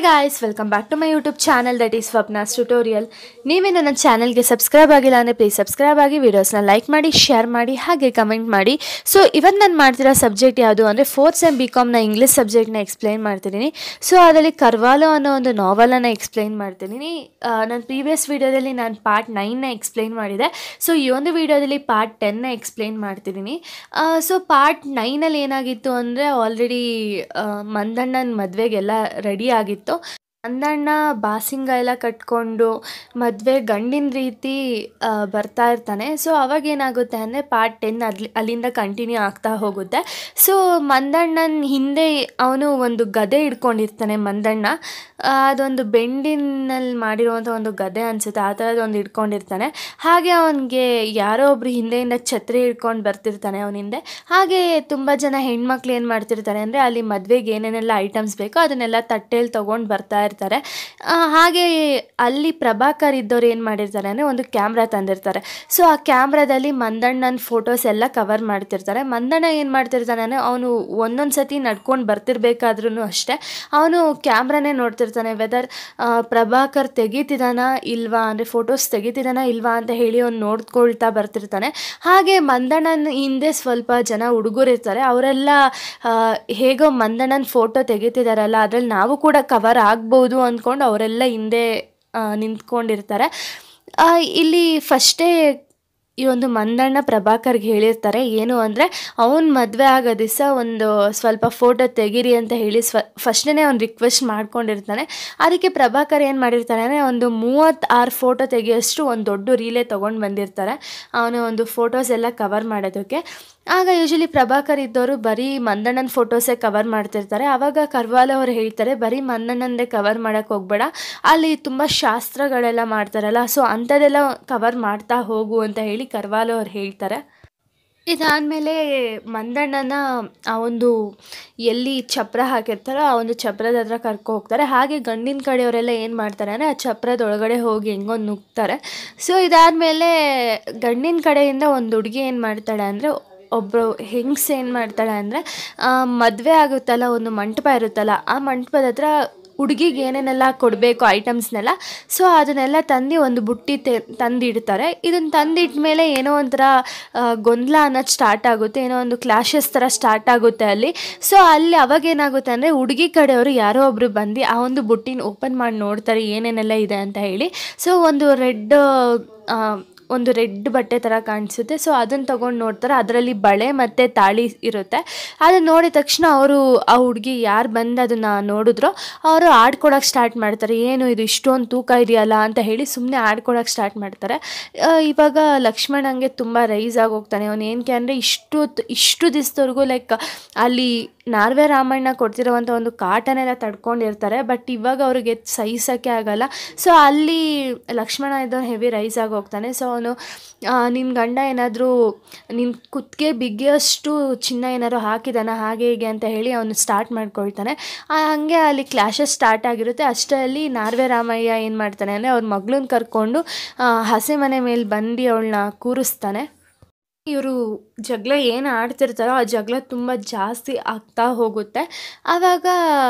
guys welcome back to my YouTube channel that is Swapna's tutorial ನೀವೇ ನನ್ನ ಚಾನಲ್ಗೆ subscribe ಆಗಿಲ್ಲ ಅಂದರೆ ಪ್ಲೀಸ್ ಸಬ್ಸ್ಕ್ರೈಬ್ ಆಗಿ ವೀಡಿಯೋಸ್ನ ಲೈಕ್ ಮಾಡಿ ಶೇರ್ ಮಾಡಿ ಹಾಗೆ ಕಮೆಂಟ್ ಮಾಡಿ ಸೊ ಇವತ್ತು ನಾನು ಮಾಡ್ತಿರೋ ಸಬ್ಜೆಕ್ಟ್ ಯಾವುದು ಅಂದರೆ ಫೋರ್ತ್ ಸೆಮ್ ಬಿ ಕಾಮ್ನ ಇಂಗ್ಲೀಷ್ ಸಬ್ಜೆಕ್ಟ್ನ ಎಕ್ಸ್ಪ್ಲೈನ್ ಮಾಡ್ತಿದ್ದೀನಿ ಸೊ ಅದರಲ್ಲಿ ಕರ್ವಾಲೋ ಅನ್ನೋ ಒಂದು ನಾವಲನ್ನು ಎಕ್ಸ್ಪ್ಲೈನ್ ಮಾಡ್ತಿದ್ದೀನಿ ನನ್ನ ಪ್ರೀವಿಯಸ್ ವೀಡಿಯೋದಲ್ಲಿ ನಾನು ಪಾರ್ಟ್ ನೈನ್ನ ಎಕ್ಸ್ಪ್ಲೈನ್ ಮಾಡಿದೆ ಸೊ ಈ ಒಂದು ವೀಡಿಯೋದಲ್ಲಿ ಪಾರ್ಟ್ ಟೆನ್ನ ಎಕ್ಸ್ಪ್ಲೈನ್ ಮಾಡ್ತಿದ್ದೀನಿ ಸೊ ಪಾರ್ಟ್ ನೈನಲ್ಲಿ ಏನಾಗಿತ್ತು ಅಂದರೆ ಆಲ್ರೆಡಿ ಮಂದಣ್ಣನ ಮದುವೆಗೆಲ್ಲ ರೆಡಿ ಆಗಿತ್ತು ಮಂದಣ್ಣ ಬಾಸಿಂಗ ಎಲ್ಲ ಕಟ್ಕೊಂಡು ಮದುವೆ ಗಂಡಿನ ರೀತಿ ಆ, ಬರ್ತಾ ಇರ್ತಾನೆ ಸೊ ಅವಾಗ ಏನಾಗುತ್ತೆ ಅಂದರೆ ಪಾರ್ಟ್ ಟೆನ್ ಅಲ್ಲಿ ಅಲ್ಲಿಂದ ಕಂಟಿನ್ಯೂ ಆಗ್ತಾ ಹೋಗುತ್ತೆ ಸೊ ಮಂದಣ್ಣನ ಹಿಂದೆ ಅವನು ಒಂದು ಗದೆ ಹಿಡ್ಕೊಂಡಿರ್ತಾನೆ ಮಂದಣ್ಣ ಆ, ಅದೊಂದು ಬೆಂಡಿನಲ್ಲಿ ಮಾಡಿರುವಂಥ ಒಂದು ಗದೆ ಅನಿಸುತ್ತೆ ಆ ಥರದ್ದು ಒಂದು ಹಿಡ್ಕೊಂಡಿರ್ತಾನೆ ಹಾಗೆ ಅವನಿಗೆ ಯಾರೋ ಒಬ್ರು ಹಿಂದೆಯಿಂದ ಛತ್ರಿ ಹಿಡ್ಕೊಂಡು ಬರ್ತಿರ್ತಾನೆ ಅವನ ಹಿಂದೆ ಹಾಗೆ ತುಂಬ ಜನ ಹೆಣ್ಮಕ್ಳು ಏನು ಮಾಡ್ತಿರ್ತಾರೆ ಅಂದರೆ ಅಲ್ಲಿ ಮದುವೆಗೆ ಏನೇನೆಲ್ಲ ಐಟಮ್ಸ್ ಬೇಕೋ ಅದನ್ನೆಲ್ಲ ತಟ್ಟೆಯಲ್ಲಿ ತೊಗೊಂಡು ಬರ್ತಾ ಇರ್ತಾರೆ ಆ, ಹಾಗೆ ಅಲ್ಲಿ ಪ್ರಭಾಕರ್ ಇದ್ದವ್ರು ಏನು ಮಾಡಿರ್ತಾರೆ ಅಂದರೆ ಒಂದು ಕ್ಯಾಮ್ರಾ ತಂದಿರ್ತಾರೆ ಸೊ ಆ ಕ್ಯಾಮ್ರಾದಲ್ಲಿ ಮಂದಣ್ಣನ ಫೋಟೋಸ್ ಎಲ್ಲ ಕವರ್ ಮಾಡ್ತಿರ್ತಾರೆ ಮಂದಣ್ಣ ಏನು ಮಾಡ್ತಿರ್ತಾನೆ ಅಂದರೆ ಅವನು ಒಂದೊಂದು ಸತಿ ನಡ್ಕೊಂಡು ಬರ್ತಿರ್ಬೇಕಾದ್ರೂ ಅಷ್ಟೇ ಅವನು ಕ್ಯಾಮ್ರಾನೇ ನೋಡ್ತಿರ್ತಾನೆ ವೆದರ್ ಪ್ರಭಾಕರ್ ತೆಗಿತಿದಾನ ಇಲ್ವಾ ಅಂದರೆ ಫೋಟೋಸ್ ತೆಗಿತಿದಾನ ಇಲ್ವಾ ಅಂತ ಹೇಳಿ ಅವ್ನು ನೋಡ್ಕೊಳ್ತಾ ಬರ್ತಿರ್ತಾನೆ ಹಾಗೆ ಮಂದಣ್ಣನ ಹಿಂದೆ ಸ್ವಲ್ಪ ಜನ ಹುಡುಗರು ಇರ್ತಾರೆ ಅವರೆಲ್ಲ ಹೇಗೋ ಮಂದಣ್ಣನ ಫೋಟೋ ತೆಗಿತಿದಾರಲ್ಲ ಅದ್ರಲ್ಲಿ ನಾವು ಕೂಡ ಕವರ್ ಆಗ್ಬೋದು ಅಂದ್ಕೊಂಡು ಅವರೆಲ್ಲ ಹಿಂದೆ ಆ, ನಿಂತ್ಕೊಂಡಿರ್ತಾರೆ ಆ, ಇಲ್ಲಿ ಫಸ್ಟೇ ಈ ಒಂದು ಮಂದಣ್ಣ ಪ್ರಭಾಕರ್ಗೆ ಹೇಳಿರ್ತಾರೆ ಏನು ಅಂದರೆ ಅವ್ನ ಮದುವೆ ಆಗೋ ದಿವಸ ಒಂದು ಸ್ವಲ್ಪ ಫೋಟೋ ತೆಗೀರಿ ಅಂತ ಹೇಳಿ ಸ್ವ ಫಸ್ಟೇ ಅವ್ನು ರಿಕ್ವೆಸ್ಟ್ ಮಾಡ್ಕೊಂಡಿರ್ತಾನೆ ಅದಕ್ಕೆ ಪ್ರಭಾಕರ್ ಏನು ಮಾಡಿರ್ತಾನೆ ಅಂದರೆ ಒಂದು ಮೂವತ್ತಾರು ಫೋಟೋ ತೆಗಿಯೋಷ್ಟು ಒಂದು ದೊಡ್ಡ ರೀಲೇ ತೊಗೊಂಡು ಬಂದಿರ್ತಾರೆ ಅವನ ಒಂದು ಫೋಟೋಸ್ ಎಲ್ಲ ಕವರ್ ಮಾಡೋದಕ್ಕೆ ಆಗ ಯೂಶಲಿ ಪ್ರಭಾಕರ್ ಇದ್ದವರು ಬರೀ ಮಂದಣ್ಣನ ಫೋಟೋಸೇ ಕವರ್ ಮಾಡ್ತಿರ್ತಾರೆ ಆವಾಗ ಕರ್ವಾಲ ಅವರು ಹೇಳ್ತಾರೆ ಬರೀ ಮಂದಣ್ಣಂದೇ ಕವರ್ ಮಾಡೋಕ್ಕೆ ಹೋಗ್ಬೇಡ ಅಲ್ಲಿ ತುಂಬ ಶಾಸ್ತ್ರಗಳೆಲ್ಲ ಮಾಡ್ತಾರಲ್ಲ ಸೊ ಅಂಥದ್ದೆಲ್ಲ ಕವರ್ ಮಾಡ್ತಾ ಹೋಗು ಅಂತ ಹೇಳಿ ಕರ್ವಾಲ ಅವ್ರು ಹೇಳ್ತಾರೆ ಇದಾದಮೇಲೆ ಮಂದಣ್ಣನ ಆ ಒಂದು ಎಲ್ಲಿ ಚಪ್ರ ಹಾಕಿರ್ತಾರೋ ಆ ಒಂದು ಚಪ್ರದ ಹತ್ರ ಕರ್ಕೊ ಹೋಗ್ತಾರೆ ಹಾಗೆ ಗಂಡಿನ ಕಡೆಯವರೆಲ್ಲ ಏನು ಮಾಡ್ತಾರೆ ಅಂದರೆ ಆ ಚಪ್ರದ ಒಳಗಡೆ ಹೋಗಿ ಹೆಂಗೋ ನುಗ್ತಾರೆ ಸೊ ಇದಾದಮೇಲೆ ಗಂಡಿನ ಕಡೆಯಿಂದ ಒಂದು ಹುಡುಗಿ ಏನು ಮಾಡ್ತಾಳೆ ಅಂದರೆ ಒಬ್ಬರು ಹೆಂಗ್ಸ್ ಏನು ಮಾಡ್ತಾಳೆ ಅಂದರೆ ಮದುವೆ ಆಗುತ್ತಲ್ಲ ಒಂದು ಮಂಟಪ ಇರುತ್ತಲ್ಲ ಆ ಮಂಟಪದ ಹತ್ರ ಹುಡುಗಿಗೆ ಏನೇನೆಲ್ಲ ಕೊಡಬೇಕು ಐಟಮ್ಸ್ನೆಲ್ಲ ಸೊ ಅದನ್ನೆಲ್ಲ ತಂದು ಒಂದು ಬುಟ್ಟಿ ತೆ ತಂದಿಡ್ತಾರೆ ಇದನ್ನು ತಂದಿಟ್ಟ ಮೇಲೆ ಏನೋ ಒಂಥರ ಆ, ಗೊಂದಲ ಅನ್ನೋದು ಸ್ಟಾರ್ಟ್ ಆಗುತ್ತೆ ಏನೋ ಒಂದು ಕ್ಲಾಶಸ್ ಥರ ಸ್ಟಾರ್ಟ್ ಆಗುತ್ತೆ ಅಲ್ಲಿ ಸೊ ಅಲ್ಲಿ ಅವಾಗ ಏನಾಗುತ್ತೆ ಅಂದರೆ ಹುಡುಗಿ ಕಡೆಯವರು ಯಾರೋ ಒಬ್ಬರು ಬಂದು ಆ ಒಂದು ಬುಟ್ಟಿನ ಓಪನ್ ಮಾಡಿ ನೋಡ್ತಾರೆ ಏನೇನೆಲ್ಲ ಇದೆ ಅಂತ ಹೇಳಿ ಸೊ ಒಂದು ರೆಡ್ ಒಂದು ರೆಡ್ ಬಟ್ಟೆ ಥರ ಕಾಣಿಸುತ್ತೆ ಸೊ ಅದನ್ನು ತೊಗೊಂಡು ನೋಡ್ತಾರೆ ಅದರಲ್ಲಿ ಬಳೆ ಮತ್ತು ತಾಳಿ ಇರುತ್ತೆ ಅದನ್ನು ನೋಡಿದ ತಕ್ಷಣ ಅವರು ಆ ಹುಡುಗಿ ಯಾರು ಬಂದು ಅದನ್ನು ನೋಡಿದ್ರೋ ಅವರು ಆಡ್ಕೊಡೋಕೆ ಸ್ಟಾರ್ಟ್ ಮಾಡ್ತಾರೆ ಏನು ಇದು ಇಷ್ಟೊಂದು ತೂಕ ಇದೆಯಲ್ಲ ಅಂತ ಹೇಳಿ ಸುಮ್ಮನೆ ಆಡ್ಕೊಡೋಕೆ ಸ್ಟಾರ್ಟ್ ಮಾಡ್ತಾರೆ ಆ, ಇವಾಗ ಲಕ್ಷ್ಮಣಂಗೆ ತುಂಬ ರೈಸ್ ಆಗಿ ಹೋಗ್ತಾನೆ ಅವನು ಏನಕ್ಕೆ ಅಂದರೆ ಇಷ್ಟು ಹೊತ್ತು- ಇಷ್ಟು ದಿವಸದವರೆಗೂ ಲೈಕ್ ಅಲ್ಲಿ ನಾರ್ವೆ ರಾಮಣ್ಣ ಕೊಡ್ತಿರೋವಂಥ ಒಂದು ಕಾಟನೆಲ್ಲ ತಡ್ಕೊಂಡಿರ್ತಾರೆ ಬಟ್ ಇವಾಗ ಅವ್ರಿಗೆ ಸಹಿಸೋಕ್ಕೆ ಆಗಲ್ಲ ಸೊ ಅಲ್ಲಿ ಲಕ್ಷ್ಮಣ ಇದ್ದವನು ಹೆವಿ ರೈಸ್ ಆಗಿ ಹೋಗ್ತಾನೆ ಸೊ ಅವನು ನಿನ್ನ ಗಂಡ ಏನಾದರೂ ನಿನ್ನ ಕುತ್ತಿಗೆ ಬಿಗಿಯೋಷ್ಟು ಚಿನ್ನ ಏನಾದ್ರು ಹಾಕಿದಾನ ಹಾಗೆ ಹೀಗೆ ಅಂತ ಹೇಳಿ ಅವನು ಸ್ಟಾರ್ಟ್ ಮಾಡ್ಕೊಳ್ತಾನೆ ಆ, ಹಂಗೆ ಅಲ್ಲಿ ಕ್ಲಾಶಸ್ ಸ್ಟಾರ್ಟ್ ಆಗಿರುತ್ತೆ ಅಷ್ಟರಲ್ಲಿ ನಾರ್ವೆ ರಾಮಯ್ಯ ಏನು ಮಾಡ್ತಾನೆ ಅಂದರೆ ಅವ್ರ ಮಗಳನ್ನ ಕರ್ಕೊಂಡು ಆ, ಹಸೆ ಮನೆ ಮೇಲೆ ಬಂದು ಅವಳನ್ನ ಕೂರಿಸ್ತಾನೆ ಇವರು ಜಗಳ ಏನು ಆಡ್ತಿರ್ತಾರೋ ಆ ಜಗಳ ತುಂಬ ಜಾಸ್ತಿ ಆಗ್ತಾ ಹೋಗುತ್ತೆ ಆವಾಗ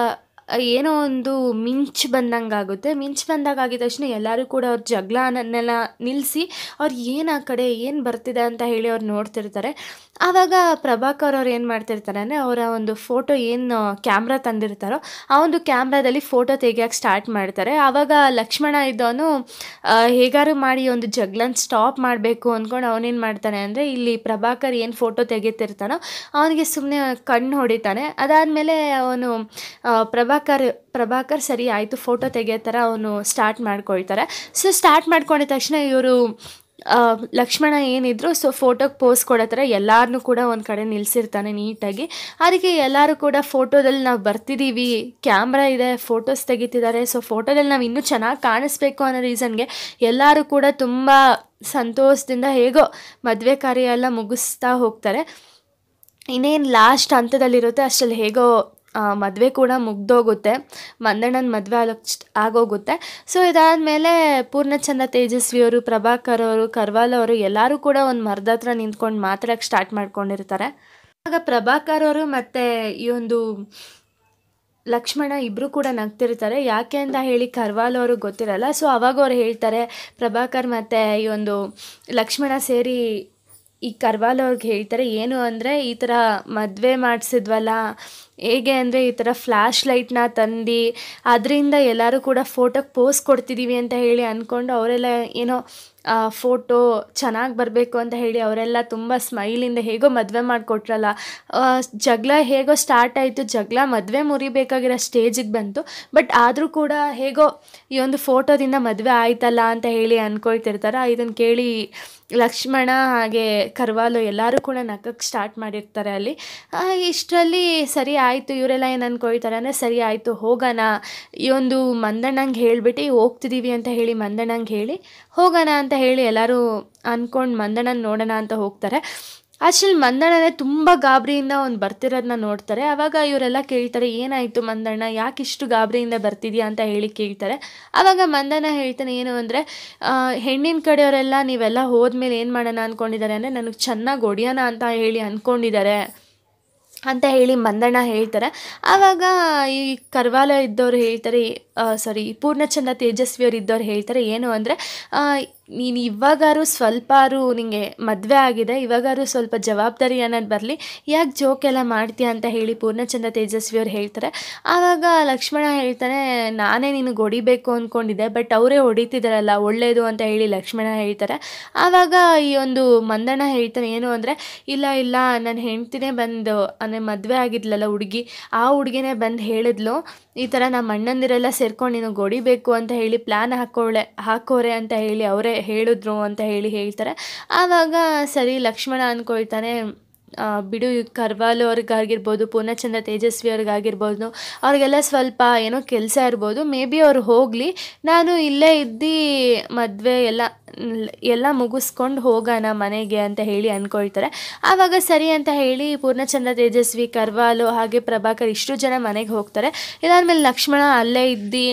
ಏನೋ ಒಂದು ಮಿಂಚು ಬಂದಂಗೆ ಆಗುತ್ತೆ ಮಿಂಚು ಬಂದಾಗ ಆಗಿದ ತಕ್ಷಣ ಎಲ್ಲರೂ ಕೂಡ ಅವ್ರ ಜಗಳ ಅನ್ನೋದನ್ನೆಲ್ಲ ನಿಲ್ಲಿಸಿ ಅವ್ರು ಏನು ಆ ಕಡೆ ಏನು ಬರ್ತಿದೆ ಅಂತ ಹೇಳಿ ಅವ್ರು ನೋಡ್ತಿರ್ತಾರೆ ಆವಾಗ ಪ್ರಭಾಕರ್ ಅವ್ರು ಏನು ಮಾಡ್ತಿರ್ತಾರೆ ಅಂದರೆ ಅವರ ಒಂದು ಫೋಟೋ ಏನು ಕ್ಯಾಮ್ರಾ ತಂದಿರ್ತಾರೋ ಆ ಒಂದು ಕ್ಯಾಮ್ರಾದಲ್ಲಿ ಫೋಟೋ ತೆಗಿಯೋಕ್ಕೆ ಸ್ಟಾರ್ಟ್ ಮಾಡ್ತಾರೆ ಆವಾಗ ಲಕ್ಷ್ಮಣ ಇದ್ದವನು ಹೇಗಾರು ಮಾಡಿ ಒಂದು ಜಗ್ಲನ್ ಸ್ಟಾಪ್ ಮಾಡಬೇಕು ಅಂದ್ಕೊಂಡು ಅವನೇನು ಮಾಡ್ತಾನೆ ಅಂದರೆ ಇಲ್ಲಿ ಪ್ರಭಾಕರ್ ಏನು ಫೋಟೋ ತೆಗಿತಿರ್ತಾನೋ ಅವನಿಗೆ ಸುಮ್ಮನೆ ಕಣ್ಣು ಹೊಡಿತಾನೆ ಅದಾದಮೇಲೆ ಅವನು ಆ, ಪ್ರಭಾಕರ್ ಪ್ರಭಾಕರ್ ಸರಿ ಆಯಿತು ಫೋಟೋ ತೆಗಿಯೋ ಥರ ಅವನು ಸ್ಟಾರ್ಟ್ ಮಾಡ್ಕೊಳ್ತಾರೆ ಸೊ ಸ್ಟಾರ್ಟ್ ಮಾಡ್ಕೊಂಡಿದ ತಕ್ಷಣ ಇವರು ಲಕ್ಷ್ಮಣ ಏನಿದ್ರು ಸೊ ಫೋಟೋಗೆ ಪೋಸ್ ಕೊಡೋ ಥರ ಎಲ್ಲರನ್ನೂ ಕೂಡ ಒಂದು ಕಡೆ ನಿಲ್ಲಿಸಿರ್ತಾನೆ ನೀಟಾಗಿ ಅದಕ್ಕೆ ಎಲ್ಲರೂ ಕೂಡ ಫೋಟೋದಲ್ಲಿ ನಾವು ಬರ್ತಿದ್ದೀವಿ ಕ್ಯಾಮ್ರಾ ಇದೆ ಫೋಟೋಸ್ ತೆಗಿತಿದ್ದಾರೆ ಸೊ ಫೋಟೋದಲ್ಲಿ ನಾವು ಇನ್ನೂ ಚೆನ್ನಾಗಿ ಕಾಣಿಸ್ಬೇಕು ಅನ್ನೋ ರೀಸನ್ಗೆ ಎಲ್ಲರೂ ಕೂಡ ತುಂಬ ಸಂತೋಷದಿಂದ ಹೇಗೋ ಮದುವೆ ಕಾರ್ಯ ಎಲ್ಲ ಮುಗಿಸ್ತಾ ಹೋಗ್ತಾರೆ ಇನ್ನೇನು ಲಾಸ್ಟ್ ಹಂತದಲ್ಲಿರುತ್ತೆ ಅಷ್ಟರಲ್ಲಿ ಹೇಗೋ ಮದುವೆ ಕೂಡ ಮುಗ್ದೋಗುತ್ತೆ ಮಂದಣ್ಣನ ಮದುವೆ ಆಗೋಕ್ ಆಗೋಗುತ್ತೆ ಸೊ ಇದಾದಮೇಲೆ ಪೂರ್ಣಚಂದ್ರ ತೇಜಸ್ವಿ ಅವರು ಪ್ರಭಾಕರ್ ಅವರು ಕರ್ವಾಲ್ ಅವರು ಎಲ್ಲರೂ ಕೂಡ ಒಂದು ಮರದ ಹತ್ರ ನಿಂತ್ಕೊಂಡು ಮಾತಾಡೋಕ್ಕೆ ಸ್ಟಾರ್ಟ್ ಮಾಡ್ಕೊಂಡಿರ್ತಾರೆ ಆಗ ಪ್ರಭಾಕರ್ ಅವರು ಮತ್ತು ಈ ಒಂದು ಲಕ್ಷ್ಮಣ ಇಬ್ಬರು ಕೂಡ ನಗ್ತಿರ್ತಾರೆ ಯಾಕೆ ಅಂತ ಹೇಳಿ ಕರ್ವಾಲ್ ಅವ್ರಿಗೆ ಗೊತ್ತಿರಲ್ಲ ಸೊ ಅವಾಗ ಅವ್ರು ಹೇಳ್ತಾರೆ ಪ್ರಭಾಕರ್ ಮತ್ತು ಈ ಒಂದು ಲಕ್ಷ್ಮಣ ಸೇರಿ ಈ ಕರ್ವಾಲ್ ಅವ್ರಿಗೆ ಹೇಳ್ತಾರೆ ಏನು ಅಂದರೆ ಈ ಥರ ಮದುವೆ ಮಾಡಿಸಿದ್ವಲ್ಲ ಹೇಗೆ ಅಂದರೆ ಈ ಥರ ಫ್ಲ್ಯಾಶ್ ಲೈಟ್ನ ತಂದು ಅದರಿಂದ ಎಲ್ಲರೂ ಕೂಡ ಫೋಟೋಗೆ ಪೋಸ್ ಕೊಡ್ತಿದ್ದೀವಿ ಅಂತ ಹೇಳಿ ಅಂದ್ಕೊಂಡು ಅವರೆಲ್ಲ ಏನೋ ಫೋಟೋ ಚೆನ್ನಾಗಿ ಬರಬೇಕು ಅಂತ ಹೇಳಿ ಅವರೆಲ್ಲ ತುಂಬ ಸ್ಮೈಲಿಂದ ಹೇಗೋ ಮದುವೆ ಮಾಡಿಕೊಟ್ರಲ್ಲ ಜಗಳ ಹೇಗೋ ಸ್ಟಾರ್ಟ್ ಆಯಿತು ಜಗಳ ಮದುವೆ ಮುರಿಬೇಕಾಗಿರೋ ಸ್ಟೇಜಿಗೆ ಬಂತು ಬಟ್ ಆದರೂ ಕೂಡ ಹೇಗೋ ಈ ಒಂದು ಫೋಟೋದಿಂದ ಮದುವೆ ಆಯ್ತಲ್ಲ ಅಂತ ಹೇಳಿ ಅಂದ್ಕೊಳ್ತಿರ್ತಾರೆ ಇದನ್ನು ಕೇಳಿ ಲಕ್ಷ್ಮಣ ಹಾಗೆ ಕರ್ವಾಲು ಎಲ್ಲರೂ ಕೂಡ ನಕ್ಕಕ್ಕೆ ಸ್ಟಾರ್ಟ್ ಮಾಡಿರ್ತಾರೆ ಅಲ್ಲಿ ಇಷ್ಟರಲ್ಲಿ ಸರಿ ಆಯಿತು ಇವರೆಲ್ಲ ಏನು ಅಂದ್ಕೊಳ್ತಾರೆ ಅಂದರೆ ಸರಿ ಆಯಿತು ಹೋಗೋಣ ಈ ಒಂದು ಮಂದಣ್ಣಂಗೆ ಹೇಳಿಬಿಟ್ಟು ಹೋಗ್ತಿದ್ದೀವಿ ಅಂತ ಹೇಳಿ ಮಂದಣ್ಣಂಗೆ ಹೇಳಿ ಹೋಗೋಣ ಅಂತ ಹೇಳಿ ಎಲ್ಲರೂ ಅಂದ್ಕೊಂಡು ಮಂದಣ್ಣನ ನೋಡೋಣ ಅಂತ ಹೋಗ್ತಾರೆ ಆ್ಯಕ್ಚುಲಿ ಮಂದಣ್ಣನೇ ತುಂಬ ಗಾಬರಿಯಿಂದ ಅವ್ನು ಬರ್ತಿರೋದನ್ನ ನೋಡ್ತಾರೆ ಆವಾಗ ಇವರೆಲ್ಲ ಕೇಳ್ತಾರೆ ಏನಾಯಿತು ಮಂದಣ್ಣ ಯಾಕೆ ಇಷ್ಟು ಗಾಬರಿಯಿಂದ ಬರ್ತಿದ್ಯಾ ಅಂತ ಹೇಳಿ ಕೇಳ್ತಾರೆ ಆವಾಗ ಮಂದಣ್ಣ ಹೇಳ್ತಾನೆ ಏನು ಅಂದರೆ ಹೆಣ್ಣಿನ ಕಡೆಯವರೆಲ್ಲ ನೀವೆಲ್ಲ ಹೋದ್ಮೇಲೆ ಏನು ಮಾಡೋಣ ಅಂದ್ಕೊಂಡಿದ್ದಾರೆ ಅಂದರೆ ನನಗೆ ಚೆನ್ನಾಗಿ ಹೊಡಿಯೋಣ ಅಂತ ಹೇಳಿ ಅಂದ್ಕೊಂಡಿದ್ದಾರೆ ಅಂತ ಹೇಳಿ ಮಂದಣ್ಣ ಹೇಳ್ತಾರೆ ಆವಾಗ ಈ ಕರ್ವಾಲ ಇದ್ದವ್ರು ಹೇಳ್ತಾರೆ ಸಾರಿ ಪೂರ್ಣಚಂದ್ರ ತೇಜಸ್ವಿಯವ್ರು ಇದ್ದವ್ರು ಹೇಳ್ತಾರೆ ಏನು ಅಂದರೆ ನೀನು ಇವಾಗಾರು ಸ್ವಲ್ಪಾರು ನಿಂಗೆ ಮದುವೆ ಆಗಿದೆ ಇವಾಗಾರು ಸ್ವಲ್ಪ ಜವಾಬ್ದಾರಿ ಅನ್ನೋದು ಬರಲಿ ಯಾಕೆ ಜೋಕೆಲ್ಲ ಮಾಡ್ತೀಯ ಅಂತ ಹೇಳಿ ಪೂರ್ಣಚಂದ್ರ ತೇಜಸ್ವಿಯವ್ರು ಹೇಳ್ತಾರೆ ಆವಾಗ ಲಕ್ಷ್ಮಣ ಹೇಳ್ತಾನೆ ನಾನೇ ನಿನಗೆ ಹೊಡಿಬೇಕು ಅಂದ್ಕೊಂಡಿದ್ದೆ ಬಟ್ ಅವರೇ ಹೊಡಿತಿದ್ದಾರಲ್ಲ ಒಳ್ಳೆಯದು ಅಂತ ಹೇಳಿ ಲಕ್ಷ್ಮಣ ಹೇಳ್ತಾರೆ ಆವಾಗ ಈ ಒಂದು ಮಂದಣ್ಣ ಹೇಳ್ತಾನೆ ಏನು ಅಂದರೆ ಇಲ್ಲ ಇಲ್ಲ ನನ್ನ ಹೆಂಡ್ತಿನೇ ಬಂದು ಅಂದರೆ ಮದುವೆ ಆಗಿದ್ಲಲ್ಲ ಹುಡುಗಿ ಆ ಹುಡುಗಿನೇ ಬಂದು ಹೇಳಿದ್ಲು ಈ ಥರ ನಮ್ಮ ಅಣ್ಣಂದಿರೆಲ್ಲ ಸೇರ್ಕೊಂಡು ನೀನು ಹೊಡಿಬೇಕು ಅಂತ ಹೇಳಿ ಪ್ಲ್ಯಾನ್ ಹಾಕೋಳೆ ಹಾಕೋರೆ ಅಂತ ಹೇಳಿ ಅವರೇ ಹೇಳಿದ್ರು ಅಂತ ಹೇಳಿ ಹೇಳ್ತಾರೆ ಆವಾಗ ಸರಿ ಲಕ್ಷ್ಮಣ ಅಂದ್ಕೊಳ್ತಾನೆ ಬಿಡು ಕರ್ವಾಲು ಅವ್ರಿಗಾಗಿರ್ಬೋದು ಪೂರ್ಣಚಂದ್ರ ತೇಜಸ್ವಿ ಅವ್ರಿಗಾಗಿರ್ಬೋದು ಅವ್ರಿಗೆಲ್ಲ ಸ್ವಲ್ಪ ಏನೋ ಕೆಲಸ ಇರ್ಬೋದು ಮೇ ಬಿ ಅವ್ರು ಹೋಗಲಿ ನಾನು ಇಲ್ಲೇ ಇದ್ದು ಮದುವೆ ಎಲ್ಲ ಎಲ್ಲ ಮುಗಿಸ್ಕೊಂಡು ಹೋಗೋಣ ಮನೆಗೆ ಅಂತ ಹೇಳಿ ಅಂದ್ಕೊಳ್ತಾರೆ ಆವಾಗ ಸರಿ ಅಂತ ಹೇಳಿ ಪೂರ್ಣಚಂದ್ರ ತೇಜಸ್ವಿ ಕರ್ವಾಲು ಹಾಗೆ ಪ್ರಭಾಕರ್ ಇಷ್ಟು ಜನ ಮನೆಗೆ ಹೋಗ್ತಾರೆ ಇದಾದ್ಮೇಲೆ ಲಕ್ಷ್ಮಣ ಅಲ್ಲೇ ಇದ್ದು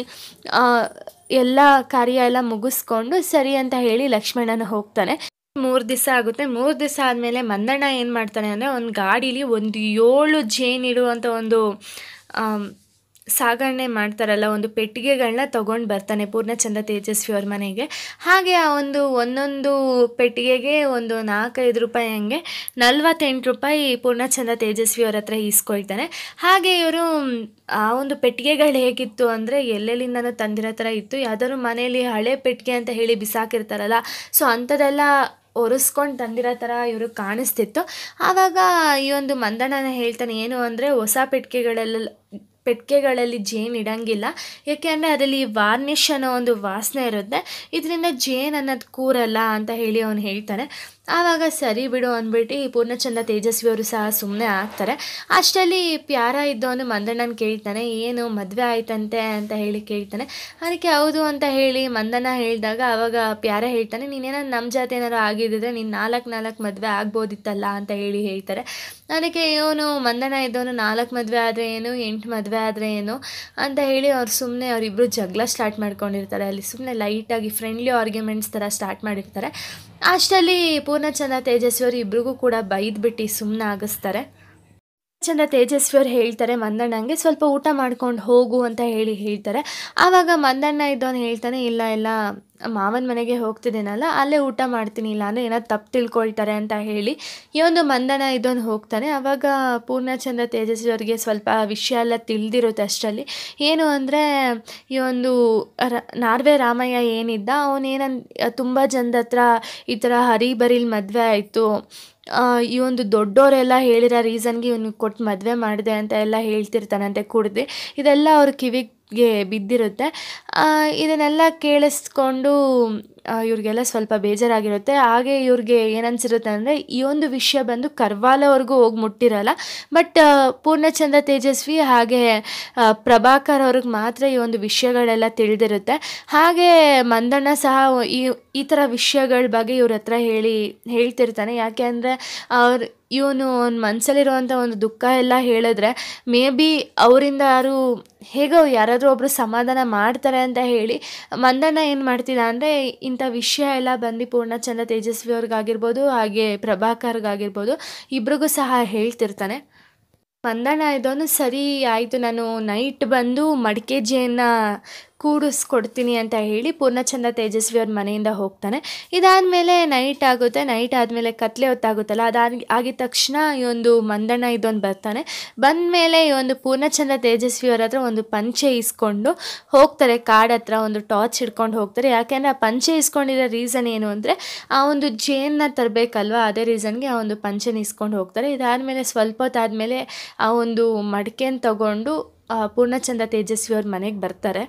ಎಲ್ಲ ಕಾರ್ಯ ಎಲ್ಲ ಮುಗಿಸ್ಕೊಂಡು ಸರಿ ಅಂತ ಹೇಳಿ ಲಕ್ಷ್ಮಣನ ಹೋಗ್ತಾನೆ ಮೂರು ದಿವಸ ಆಗುತ್ತೆ ಮೂರು ದಿವಸ ಆದಮೇಲೆ ಮಂದಣ್ಣ ಏನು ಮಾಡ್ತಾನೆ ಅಂದರೆ ಒಂದು ಗಾಡೀಲಿ ಒಂದು ಏಳು ಜೇನಿಡುವಂಥ ಒಂದು ಸಾಗಣೆ ಮಾಡ್ತಾರಲ್ಲ ಒಂದು ಪೆಟ್ಟಿಗೆಗಳನ್ನ ತೊಗೊಂಡು ಬರ್ತಾನೆ ಪೂರ್ಣಚಂದ್ರ ತೇಜಸ್ವಿ ಅವ್ರ ಮನೆಗೆ ಹಾಗೆ ಆ ಒಂದು ಒಂದೊಂದು ಪೆಟ್ಟಿಗೆಗೆ ಒಂದು ನಾಲ್ಕೈದು ರೂಪಾಯಿ ಹಂಗೆ ನಲ್ವತ್ತೆಂಟು ರೂಪಾಯಿ ಪೂರ್ಣಚಂದ್ರ ತೇಜಸ್ವಿ ಅವ್ರ ಹತ್ರ ಈಸ್ಕೊಳ್ತಾನೆ ಹಾಗೆ ಇವರು ಆ ಒಂದು ಪೆಟ್ಟಿಗೆಗಳು ಹೇಗಿತ್ತು ಅಂದರೆ ಎಲ್ಲೆಲ್ಲಿಂದನೂ ತಂದಿರೋ ಥರ ಇತ್ತು ಯಾವ್ದಾದ್ರು ಮನೇಲಿ ಹಳೆ ಪೆಟ್ಟಿಗೆ ಅಂತ ಹೇಳಿ ಬಿಸಾಕಿರ್ತಾರಲ್ಲ ಸೊ ಅಂಥದ್ದೆಲ್ಲ ಒರೆಸ್ಕೊಂಡು ತಂದಿರೋ ಥರ ಇವರು ಕಾಣಿಸ್ತಿತ್ತು ಆವಾಗ ಈ ಒಂದು ಮಂದಣ್ಣನ ಹೇಳ್ತಾನೆ ಏನು ಅಂದರೆ ಹೊಸ ಪೆಟ್ಟಿಗೆಗಳೆಲ್ಲ ಪೆಟ್ಟಿಗೆಗಳಲ್ಲಿ ಜೇನು ಇಡಂಗಿಲ್ಲ ಏಕೆ ಅಂದರೆ ಅದರಲ್ಲಿ ವಾರ್ನಿಷ್ ಅನ್ನೋ ಒಂದು ವಾಸನೆ ಇರುತ್ತೆ ಇದರಿಂದ ಜೇನು ಅನ್ನೋದು ಕೂರಲ್ಲ ಅಂತ ಹೇಳಿ ಅವನು ಹೇಳ್ತಾನೆ ಆವಾಗ ಸರಿ ಬಿಡು ಅಂದ್ಬಿಟ್ಟು ಪೂರ್ಣಚಂದ್ರ ತೇಜಸ್ವಿ ಅವರು ಸಹ ಸುಮ್ಮನೆ ಆಗ್ತಾರೆ ಅಷ್ಟರಲ್ಲಿ ಪ್ಯಾರ ಇದ್ದವನು ಮಂದಣ್ಣನ ಕೇಳ್ತಾನೆ ಏನು ಮದುವೆ ಆಯ್ತಂತೆ ಅಂತ ಹೇಳಿ ಕೇಳ್ತಾನೆ ಅದಕ್ಕೆ ಹೌದು ಅಂತ ಹೇಳಿ ಮಂದಣ್ಣ ಹೇಳಿದಾಗ ಆವಾಗ ಪ್ಯಾರ ಹೇಳ್ತಾನೆ ನೀನೇನೋ ನಮ್ಮ ಜಾತಿ ಏನಾರು ಆಗಿದ್ದಿದ್ರೆ ನೀನು ನಾಲ್ಕು ನಾಲ್ಕು ಮದುವೆ ಆಗ್ಬೋದಿತ್ತಲ್ಲ ಅಂತ ಹೇಳಿ ಹೇಳ್ತಾರೆ ಅದಕ್ಕೆ ಇವನು ಮಂದಣ್ಣ ಇದ್ದವನು ನಾಲ್ಕು ಮದುವೆ ಆದರೆ ಏನು ಎಂಟು ಮದುವೆ ಆದರೆ ಏನು ಅಂತ ಹೇಳಿ ಅವ್ರು ಸುಮ್ಮನೆ ಅವರಿಬ್ಬರು ಜಗಳ ಸ್ಟಾರ್ಟ್ ಮಾಡ್ಕೊಂಡಿರ್ತಾರೆ ಅಲ್ಲಿ ಸುಮ್ಮನೆ ಲೈಟಾಗಿ ಫ್ರೆಂಡ್ಲಿ ಆರ್ಗ್ಯುಮೆಂಟ್ಸ್ ಥರ ಸ್ಟಾರ್ಟ್ ಮಾಡಿರ್ತಾರೆ ಅಷ್ಟರಲ್ಲಿ ಪೂರ್ಣಚಂದ್ರ ತೇಜಸ್ವಿ ಅವರು ಇಬ್ರಿಗೂ ಕೂಡ ಬೈದ್ಬಿಟ್ಟು ಸುಮ್ಮನೆ ಆಗಿಸ್ತಾರೆ ಚಂದ್ರ ತೇಜಸ್ವಿ ಅವ್ರು ಹೇಳ್ತಾರೆ ಮಂದಣ್ಣಂಗೆ ಸ್ವಲ್ಪ ಊಟ ಮಾಡ್ಕೊಂಡು ಹೋಗು ಅಂತ ಹೇಳಿ ಹೇಳ್ತಾರೆ ಆವಾಗ ಮಂದಣ್ಣ ಇದ್ದವನು ಹೇಳ್ತಾನೆ ಇಲ್ಲ ಇಲ್ಲ ಮಾವನ ಮನೆಗೆ ಹೋಗ್ತಿದ್ದೀನಲ್ಲ ಅಲ್ಲೇ ಊಟ ಮಾಡ್ತೀನಿ ಇಲ್ಲ ಅಂದರೆ ಏನಾದ್ರು ತಪ್ಪು ತಿಳ್ಕೊಳ್ತಾರೆ ಅಂತ ಹೇಳಿ ಈ ಒಂದು ಮಂದಣ್ಣ ಇದ್ದವನು ಹೋಗ್ತಾನೆ ಆವಾಗ ಪೂರ್ಣಚಂದ್ರ ತೇಜಸ್ವಿ ಅವರಿಗೆ ಸ್ವಲ್ಪ ವಿಷಯ ಎಲ್ಲ ತಿಳಿದಿರುತ್ತೆ ಅಷ್ಟರಲ್ಲಿ ಏನು ಅಂದರೆ ಈ ಒಂದು ರ ನಾರ್ವೆ ರಾಮಯ್ಯ ಏನಿದ್ದ ಅವನೇನನ್ ತುಂಬ ಜನದ ಹತ್ರ ಈ ಥರ ಹರಿಬರಿಲ್ ಮದುವೆ ಆಯಿತು ಈ ಒಂದು ದೊಡ್ಡವರೆಲ್ಲ ಹೇಳಿರೋ ರೀಸನ್ಗೆ ಇವನು ಕೊಟ್ಟು ಮದುವೆ ಮಾಡಿದೆ ಅಂತ ಎಲ್ಲ ಹೇಳ್ತಿರ್ತಾನಂತೆ ಕುಡ್ದು ಇದೆಲ್ಲ ಅವ್ರ ಕಿವಿಗೆ ಬಿದ್ದಿರುತ್ತೆ ಇದನ್ನೆಲ್ಲ ಕೇಳಿಸ್ಕೊಂಡು ಇವ್ರಿಗೆಲ್ಲ ಸ್ವಲ್ಪ ಬೇಜಾರಾಗಿರುತ್ತೆ ಹಾಗೆ ಇವ್ರಿಗೆ ಏನನ್ಸಿರುತ್ತೆ ಅಂದರೆ ಈ ಒಂದು ವಿಷಯ ಬಂದು ಕರ್ವಾಲವರೆಗೂ ಹೋಗಿ ಮುಟ್ಟಿರಲ್ಲ ಬಟ್ ಪೂರ್ಣಚಂದ್ರ ತೇಜಸ್ವಿ ಹಾಗೆ ಪ್ರಭಾಕರ್ ಅವ್ರಿಗೆ ಮಾತ್ರ ಈ ಒಂದು ವಿಷಯಗಳೆಲ್ಲ ತಿಳಿದಿರುತ್ತೆ ಹಾಗೆ ಮಂದಣ್ಣ ಸಹ ಈ ಈ ಥರ ವಿಷಯಗಳ ಬಗ್ಗೆ ಇವ್ರ ಹತ್ರ ಹೇಳಿ ಹೇಳ್ತಿರ್ತಾನೆ ಯಾಕೆ ಅಂದರೆ ಅವ್ರು ಇವನು ಅವ್ನ ಮನಸ್ಸಲ್ಲಿರುವಂಥ ಒಂದು ದುಃಖ ಎಲ್ಲ ಹೇಳಿದ್ರೆ ಮೇ ಬಿ ಅವರಿಂದ ಯಾರು ಹೇಗೋ ಯಾರಾದರೂ ಒಬ್ಬರು ಸಮಾಧಾನ ಮಾಡ್ತಾರೆ ಅಂತ ಹೇಳಿ ಮಂದಣ್ಣ ಏನು ಮಾಡ್ತಿದ್ದ ಅಂದರೆ ಇಂಥ ವಿಷಯ ಎಲ್ಲ ಬಂದು ಪೂರ್ಣಚಂದ್ರ ತೇಜಸ್ವಿ ಅವ್ರಿಗಾಗಿರ್ಬೋದು ಹಾಗೆ ಪ್ರಭಾಕರ್ಗಾಗಿರ್ಬೋದು ಇಬ್ರಿಗೂ ಸಹ ಹೇಳ್ತಿರ್ತಾನೆ ಮಂದಣ್ಣ ಇದೊಂದು ಸರಿ ಆಯಿತು ನಾನು ನೈಟ್ ಬಂದು ಮಡಿಕೆ ಜೇನ ಕೂಡಿಸ್ಕೊಡ್ತೀನಿ ಅಂತ ಹೇಳಿ ಪೂರ್ಣಚಂದ್ರ ತೇಜಸ್ವಿ ಅವ್ರ ಮನೆಯಿಂದ ಹೋಗ್ತಾನೆ ಇದಾದಮೇಲೆ ನೈಟ್ ಆಗುತ್ತೆ ನೈಟ್ ಆದಮೇಲೆ ಕತ್ಲೆ ಹೊತ್ತಾಗುತ್ತಲ್ಲ ಅದಾದ ಆಗಿದ ತಕ್ಷಣ ಈ ಒಂದು ಮಂದಣ್ಣ ಇದೊಂದು ಬರ್ತಾನೆ ಬಂದ ಮೇಲೆ ಈ ಒಂದು ಪೂರ್ಣಚಂದ್ರ ತೇಜಸ್ವಿ ಅವ್ರ ಹತ್ರ ಒಂದು ಪಂಚೆ ಇಸ್ಕೊಂಡು ಹೋಗ್ತಾರೆ ಕಾಡ್ ಹತ್ರ ಒಂದು ಟಾರ್ಚ್ ಹಿಡ್ಕೊಂಡು ಹೋಗ್ತಾರೆ ಯಾಕೆಂದರೆ ಆ ಪಂಚೆ ಇಸ್ಕೊಂಡಿರೋ ರೀಸನ್ ಏನು ಅಂದರೆ ಆ ಒಂದು ಜೇನ್ನ ತರಬೇಕಲ್ವ ಅದೇ ರೀಸನ್ಗೆ ಆ ಒಂದು ಪಂಚೆನ ಇಸ್ಕೊಂಡು ಹೋಗ್ತಾರೆ ಇದಾದಮೇಲೆ ಸ್ವಲ್ಪ ಹೊತ್ತಾದಮೇಲೆ ಆ ಒಂದು ಮಡಿಕೆನ ತಗೊಂಡು ಆ, ಪೂರ್ಣಚಂದ್ರ ತೇಜಸ್ವಿ ಅವ್ರ ಮನೆಗೆ ಬರ್ತಾರೆ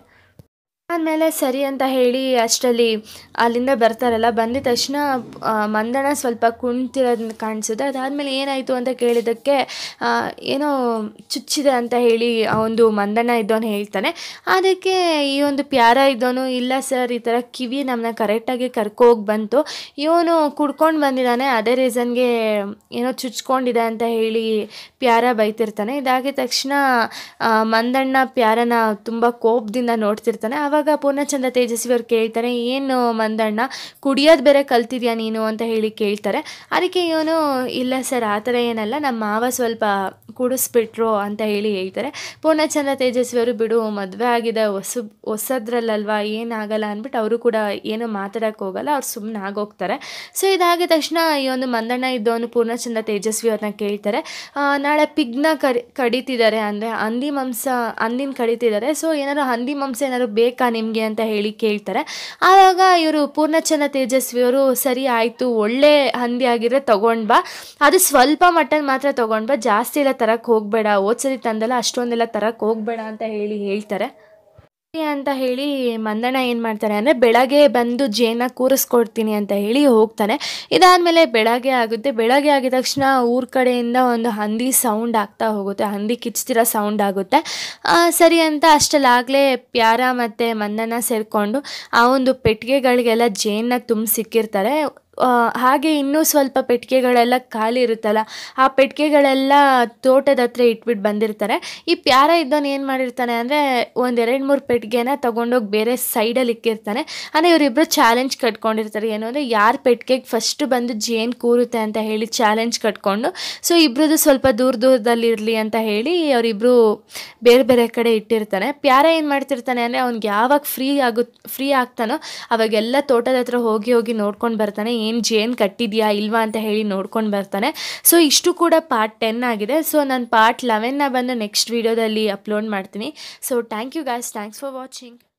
ಆದಮೇಲೆ ಸರಿ ಅಂತ ಹೇಳಿ ಅಷ್ಟರಲ್ಲಿ ಅಲ್ಲಿಂದ ಬರ್ತಾರಲ್ಲ ಬಂದಿದ ತಕ್ಷಣ ಆ, ಮಂದಣ್ಣ ಸ್ವಲ್ಪ ಕುಣ್ತಿರೋದನ್ನ ಕಾಣಿಸುತ್ತೆ ಅದಾದಮೇಲೆ ಏನಾಯಿತು ಅಂತ ಕೇಳಿದ್ದಕ್ಕೆ ಆ, ಏನೋ ಚುಚ್ಚಿದೆ ಅಂತ ಹೇಳಿ ಆ ಒಂದು ಮಂದಣ್ಣ ಇದ್ದವನು ಹೇಳ್ತಾನೆ ಅದಕ್ಕೆ ಈ ಒಂದು ಪ್ಯಾರ ಇದ್ದವನು ಇಲ್ಲ ಸರ್ ಈ ಥರ ಕಿವಿ ನಮ್ಮನ್ನ ಕರೆಕ್ಟಾಗಿ ಕರ್ಕೋಗಿ ಬಂತು ಇವನು ಕುಡ್ಕೊಂಡು ಬಂದಿದ್ದಾನೆ ಅದೇ ರೀಸನ್ಗೆ ಏನೋ ಚುಚ್ಕೊಂಡಿದೆ ಅಂತ ಹೇಳಿ ಪ್ಯಾರ ಬೈತಿರ್ತಾನೆ ಇದಾಗಿದ ತಕ್ಷಣ ಆ, ಮಂದಣ್ಣ ಪ್ಯಾರನ ತುಂಬ ಕೋಪದಿಂದ ನೋಡ್ತಿರ್ತಾನೆ ಆವಾಗ ಪೂರ್ಣಚಂದ್ರ ತೇಜಸ್ವಿ ಅವ್ರು ಕೇಳ್ತಾರೆ ಏನು ಮಂದಣ್ಣ ಕುಡಿಯೋದು ಬೇರೆ ಕಲ್ತಿದ್ಯಾ ನೀನು ಅಂತ ಹೇಳಿ ಕೇಳ್ತಾರೆ ಅದಕ್ಕೆ ಇವನು ಇಲ್ಲ ಸರ್ ಆ ಥರ ಏನಲ್ಲ ನಮ್ಮ ಮಾವ ಸ್ವಲ್ಪ ಕುಡಿಸ್ಬಿಟ್ರು ಅಂತ ಹೇಳಿ ಹೇಳ್ತಾರೆ ಪೂರ್ಣಚಂದ್ರ ತೇಜಸ್ವಿ ಅವರು ಬಿಡು ಮದುವೆ ಆಗಿದೆ ಹೊಸ ಹೊಸದ್ರಲ್ಲಲ್ವಾ ಏನಾಗಲ್ಲ ಅಂದ್ಬಿಟ್ಟು ಅವರು ಕೂಡ ಏನು ಮಾತಾಡೋಕ್ಕೆ ಹೋಗಲ್ಲ ಅವ್ರು ಸುಮ್ಮನೆ ಆಗೋಗ್ತಾರೆ ಸೊ ಇದಾಗಿದ ತಕ್ಷಣ ಈ ಒಂದು ಮಂದಣ್ಣ ಇದ್ದವನು ಪೂರ್ಣಚಂದ್ರ ತೇಜಸ್ವಿ ಅವ್ರನ್ನ ಕೇಳ್ತಾರೆ ಆ, ನಾಳೆ ಪಿಗ್ನ ಕಡಿ ಕಡಿತಿದ್ದಾರೆ ಅಂದರೆ ಹಂದಿ ಮಾಂಸ ಹಂದಿನ ಕಡಿತಿದ್ದಾರೆ ಸೊ ಏನಾದ್ರು ಹಂದಿ ಮಾಂಸ ಏನಾದ್ರು ಬೇಕಾ ನಿಮಗೆ ಅಂತ ಹೇಳಿ ಕೇಳ್ತಾರೆ ಆವಾಗ ಇವರು ಪೂರ್ಣಚಂದ್ರ ತೇಜಸ್ವಿ ಅವರು ಸರಿ ಆಯಿತು ಒಳ್ಳೆ ಹಂದಿ ಆಗಿದ್ರೆ ತಗೊಂಡ್ ಬಾ ಅದು ಸ್ವಲ್ಪ ಮಟನ್ ಮಾತ್ರ ತಗೊಂಡ್ ಬಾ ಜಾಸ್ತಿ ಎಲ್ಲ ತರಕ್ಕೆ ಹೋಗಬೇಡ ಓದ್ಸರಿ ತಂದೆಲ್ಲ ಅಷ್ಟೊಂದೆಲ್ಲ ತರಕ್ಕೆ ಹೋಗಬೇಡ ಅಂತ ಹೇಳಿ ಹೇಳ್ತಾರೆ ಸರಿ ಅಂತ ಹೇಳಿ ಮಂದಣ್ಣ ಏನು ಮಾಡ್ತಾರೆ ಅಂದರೆ ಬೆಳಗ್ಗೆ ಬಂದು ಜೇನ ಕೂರಿಸ್ಕೊಡ್ತೀನಿ ಅಂತ ಹೇಳಿ ಹೋಗ್ತಾನೆ ಇದಾದಮೇಲೆ ಬೆಳಗ್ಗೆ ಆಗುತ್ತೆ ಬೆಳಗ್ಗೆ ಆಗಿದ ತಕ್ಷಣ ಊರ ಕಡೆಯಿಂದ ಒಂದು ಹಂದಿ ಸೌಂಡ್ ಆಗ್ತಾ ಹೋಗುತ್ತೆ ಹಂದಿ ಕಿಚ್ತಿರೋ ಸೌಂಡ್ ಆಗುತ್ತೆ ಆ, ಸರಿ ಅಂತ ಅಷ್ಟಲ್ಲಾಗಲೇ ಪ್ಯಾರ ಮತ್ತು ಮಂದಣ್ಣ ಸೇರಿಕೊಂಡು ಆ ಒಂದು ಪೆಟ್ಟಿಗೆಗಳಿಗೆಲ್ಲ ಜೇನ ತುಂಬ ಸಿಕ್ಕಿರ್ತಾರೆ ಆ, ಹಾಗೆ ಇನ್ನೂ ಸ್ವಲ್ಪ ಪೆಟ್ಟಿಗೆಗಳೆಲ್ಲ ಖಾಲಿ ಇರುತ್ತಲ್ಲ ಆ ಪೆಟ್ಟಿಗೆಗಳೆಲ್ಲ ತೋಟದ ಹತ್ರ ಇಟ್ಬಿಟ್ಟು ಬಂದಿರ್ತಾರೆ ಈ ಪ್ಯಾರ ಇದ್ದವನು ಏನು ಮಾಡಿರ್ತಾನೆ ಅಂದರೆ ಒಂದು ಎರಡು ಮೂರು ಪೆಟ್ಟಿಗೆನ ತೊಗೊಂಡೋಗಿ ಬೇರೆ ಸೈಡಲ್ಲಿ ಇಕ್ಕಿರ್ತಾನೆ ಅಂದರೆ ಇವರಿಬ್ಬರು ಚಾಲೆಂಜ್ ಕಟ್ಕೊಂಡಿರ್ತಾರೆ ಏನು ಅಂದರೆ ಯಾರ ಪೆಟ್ಟಿಗೆಗೆ ಫಸ್ಟ್ ಬಂದು ಜೇನು ಕೂರುತ್ತೆ ಅಂತ ಹೇಳಿ ಚಾಲೆಂಜ್ ಕಟ್ಕೊಂಡು ಸೊ ಇಬ್ರದ್ದು ಸ್ವಲ್ಪ ದೂರ ದೂರದಲ್ಲಿರಲಿ ಅಂತ ಹೇಳಿ ಅವರಿಬ್ಬರು ಬೇರೆ ಬೇರೆ ಕಡೆ ಇಟ್ಟಿರ್ತಾನೆ ಪ್ಯಾರ ಏನು ಮಾಡ್ತಿರ್ತಾನೆ ಅಂದರೆ ಅವ್ನಿಗೆ ಯಾವಾಗ ಫ್ರೀ ಆಗುತ್ತೆ ಫ್ರೀ ಆಗ್ತಾನೋ ಅವಾಗೆಲ್ಲ ತೋಟದ ಹತ್ರ ಹೋಗಿ ಹೋಗಿ ನೋಡ್ಕೊಂಡು ಬರ್ತಾನೆ ಏನು ಜೇನು ಕಟ್ಟಿದ್ಯಾ ಇಲ್ವಾ ಅಂತ ಹೇಳಿ ನೋಡ್ಕೊಂಡು ಬರ್ತಾನೆ ಸೊ ಇಷ್ಟು ಕೂಡ ಪಾರ್ಟ್ ಟೆನ್ ಆಗಿದೆ ಸೊ ನಾನು ಪಾರ್ಟ್ ಲೆವೆನ್ನ ಬಂದು ನೆಕ್ಸ್ಟ್ ವೀಡಿಯೋದಲ್ಲಿ ಅಪ್ಲೋಡ್ ಮಾಡ್ತೀನಿ so thank you guys thanks for watching